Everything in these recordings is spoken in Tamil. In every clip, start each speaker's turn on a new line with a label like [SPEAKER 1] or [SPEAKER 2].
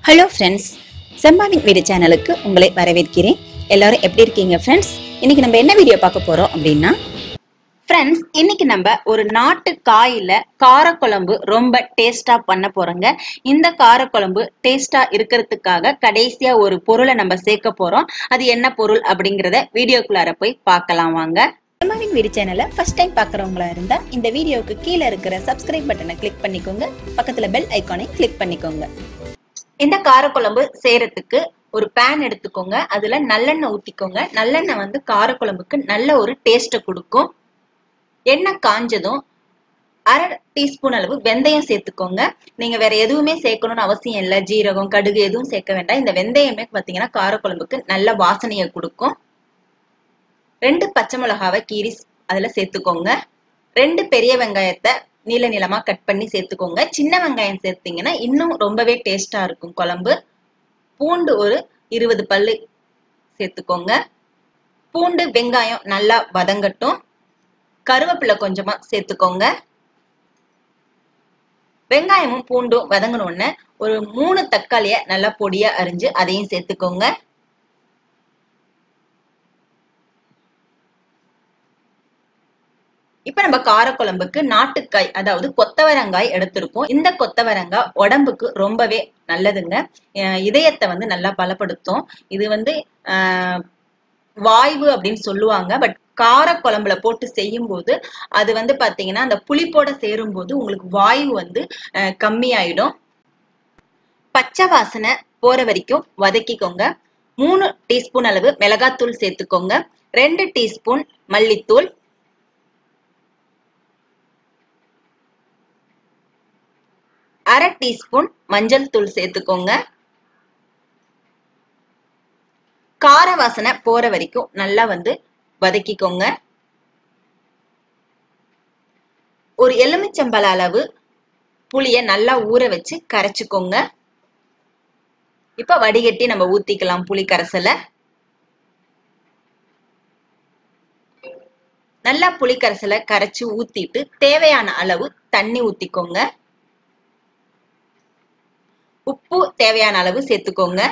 [SPEAKER 1] ஹலோ ஃப்ரெண்ட்ஸ் செம்பாவின் வீடு சேனலுக்கு உங்களை வரவேற்கிறேன் எல்லாரும் எப்படி இருக்கீங்க ஃப்ரெண்ட்ஸ் இன்னைக்கு நம்ம என்ன வீடியோ பார்க்க போறோம் அப்படின்னா ஃப்ரெண்ட்ஸ் இன்னைக்கு நம்ம ஒரு நாட்டு காயில காரக்குழம்பு ரொம்ப டேஸ்டா பண்ண போறோங்க இந்த காரக்குழம்பு டேஸ்டா இருக்கிறதுக்காக கடைசியா ஒரு பொருளை நம்ம சேர்க்க போறோம் அது என்ன பொருள் அப்படிங்கறத வீடியோக்குள்ளார போய் பார்க்கலாம் வாங்க செம்பாவின் வீடு சேனலை ஃபர்ஸ்ட் டைம் பார்க்குறவங்களா இருந்தா இந்த வீடியோவுக்கு கீழே இருக்கிற சப்ஸ்கிரைப் பட்டனை கிளிக் பண்ணிக்கோங்க பக்கத்துல பெல் ஐக்கானை கிளிக் பண்ணிக்கோங்க இந்த காரக்குழம்பு செய்யறதுக்கு ஒரு பேன் எடுத்துக்கோங்க அதுல நல்லெண்ணெய் ஊத்திக்கோங்க நல்லெண்ணெய் வந்து காரக்குழம்புக்கு நல்ல ஒரு டேஸ்ட்டை கொடுக்கும் எண்ணெய் காஞ்சதும் அரை டீஸ்பூன் அளவு வெந்தயம் சேர்த்துக்கோங்க நீங்க வேற எதுவுமே சேர்க்கணும்னு அவசியம் இல்லை ஜீரகம் கடுகு எதுவும் சேர்க்க வேண்டாம் இந்த வெந்தயமே பாத்தீங்கன்னா காரக்குழம்புக்கு நல்ல வாசனையை கொடுக்கும் ரெண்டு பச்சை மிளகாவை கீரி அதுல சேர்த்துக்கோங்க ரெண்டு பெரிய வெங்காயத்தை நீல நீளமா கட் பண்ணி சேர்த்துக்கோங்க சின்ன வெங்காயம் சேர்த்தீங்கன்னா இன்னும் ரொம்பவே டேஸ்டா இருக்கும் குழம்பு பூண்டு ஒரு இருபது பல்லு சேர்த்துக்கோங்க பூண்டு வெங்காயம் நல்லா வதங்கட்டும் கருவேப்பிலை கொஞ்சமா சேர்த்துக்கோங்க வெங்காயமும் பூண்டும் வதங்கணும்னு ஒரு மூணு தக்காளிய நல்லா பொடியா அரிஞ்சு அதையும் சேர்த்துக்கோங்க இப்ப நம்ம காரக்குழம்புக்கு நாட்டுக்காய் அதாவது கொத்தவரங்காய் எடுத்திருக்கோம் இந்த கொத்தவரங்காய் உடம்புக்கு ரொம்பவே நல்லதுங்க அஹ் இதயத்தை வந்து நல்லா பலப்படுத்தும் இது வந்து ஆஹ் வாய்வு அப்படின்னு சொல்லுவாங்க பட் கார குழம்புல போட்டு செய்யும் போது அது வந்து பாத்தீங்கன்னா அந்த புளிப்போட சேரும் போது உங்களுக்கு வாயு வந்து அஹ் கம்மியாயிடும் பச்சை வாசனை போற வரைக்கும் வதக்கிக்கோங்க மூணு டீஸ்பூன் அளவு மிளகாத்தூள் சேர்த்துக்கோங்க ரெண்டு டீஸ்பூன் மல்லித்தூள் அரை டீஸ்பூன் மஞ்சள் தூள் சேர்த்துக்கோங்க கார வாசனை போற வரைக்கும் நல்லா வந்து வதக்கிக்கோங்க ஒரு எலுமிச்சம்பழ அளவு புளிய நல்லா ஊற வச்சு கரைச்சுக்கோங்க இப்ப வடிகட்டி நம்ம ஊத்திக்கலாம் புளி கரைசலை நல்லா புளி கரைசலை கரைச்சு ஊத்திட்டு தேவையான அளவு தண்ணி ஊத்திக்கோங்க உப்பு தேவையான அளவு சேர்த்துக்கோங்க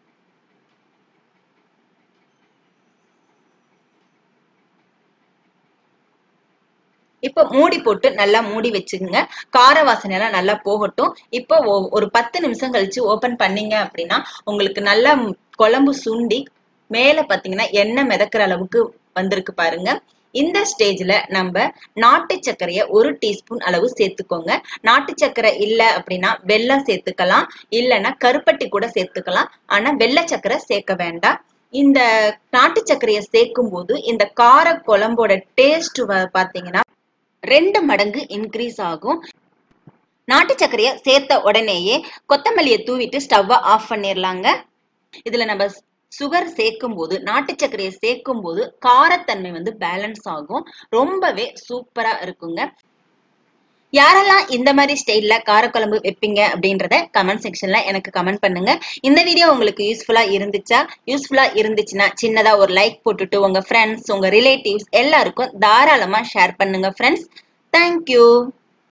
[SPEAKER 1] இப்போ மூடி போட்டு நல்லா மூடி வச்சுக்கோங்க கார வாசனை எல்லாம் நல்லா போகட்டும் இப்போ ஒரு பத்து நிமிஷம் கழிச்சு ஓபன் பண்ணீங்க அப்படின்னா உங்களுக்கு நல்லா குழம்பு சுண்டி மேல பாத்தீங்கன்னா எண்ணெய் மிதக்கிற அளவுக்கு வந்திருக்கு பாருங்க இந்த ஸ்டேஜ்ல நம்ம நாட்டு சர்க்கரைய ஒரு டீஸ்பூன் அளவு சேர்த்துக்கோங்க நாட்டு சர்க்கரை இல்ல அப்படின்னா வெல்லம் சேர்த்துக்கலாம் இல்லைன்னா கருப்பட்டி கூட சேர்த்துக்கலாம் ஆனா வெள்ளை சர்க்கரை சேர்க்க வேண்டாம் இந்த நாட்டு சர்க்கரைய சேர்க்கும் போது இந்த கார குழம்போட டேஸ்ட் பாத்தீங்கன்னா ரெண்டு மடங்கு இன்க்ரீஸ் ஆகும் நாட்டு சர்க்கரைய சேர்த்த உடனேயே கொத்தமல்லியை தூவிட்டு ஸ்டவ்வை ஆஃப் பண்ணிடலாங்க இதுல நம்ம சுகர் சேர்க்கும் போது நாட்டு சர்க்கரையை சேர்க்கும் போது காரத்தன்மை வந்து பேலன்ஸ் ஆகும் ரொம்பவே சூப்பரா இருக்குங்க யாரெல்லாம் இந்த மாதிரி ஸ்டைல்ல காரக்குழம்பு வைப்பீங்க அப்படின்றத கமெண்ட் செக்ஷன்ல எனக்கு கமெண்ட் பண்ணுங்க இந்த வீடியோ உங்களுக்கு யூஸ்ஃபுல்லா இருந்துச்சா யூஸ்ஃபுல்லா இருந்துச்சுன்னா சின்னதா ஒரு லைக் போட்டுட்டு உங்க ஃப்ரெண்ட்ஸ் உங்க ரிலேட்டிவ்ஸ் எல்லாருக்கும் தாராளமா ஷேர் பண்ணுங்க ஃப்ரெண்ட்ஸ் தேங்க்யூ